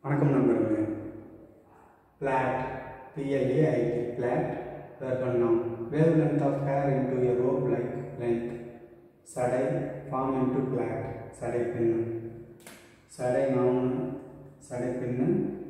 வணக்கம் நண்பர்களே plait P L A I T plait verb and noun wave length of hair into a rope like length சடை form into plait சடை பின்னு சடை நவுன் சடை பின்னு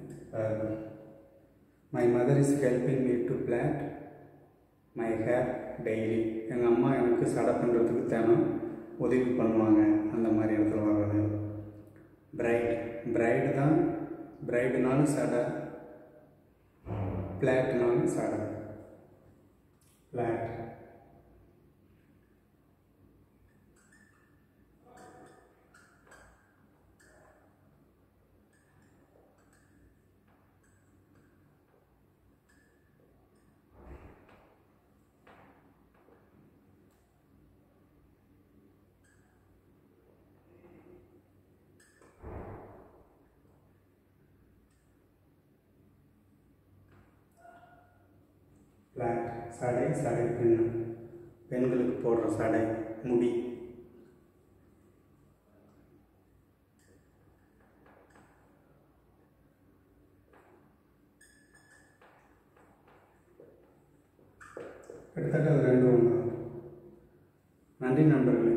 my mother is helping me to plait my hair daily எங்கள் அம்மா எனக்கு சடை பண்ணுறதுக்கு தினம் உதவி பண்ணுவாங்க அந்த மாதிரி இடத்துல வர்றது பிரைட் பிரைடு தான் பிரைடுனாலும் சடை பிளாட்னாலும் சடை பிளாட் பிளாட் சடை சடை பின்னு பெண்களுக்கு போடுற சடை முடி கிட்டத்தட்ட அது ரெண்டு ஒன்று நன்றி நண்பர்களே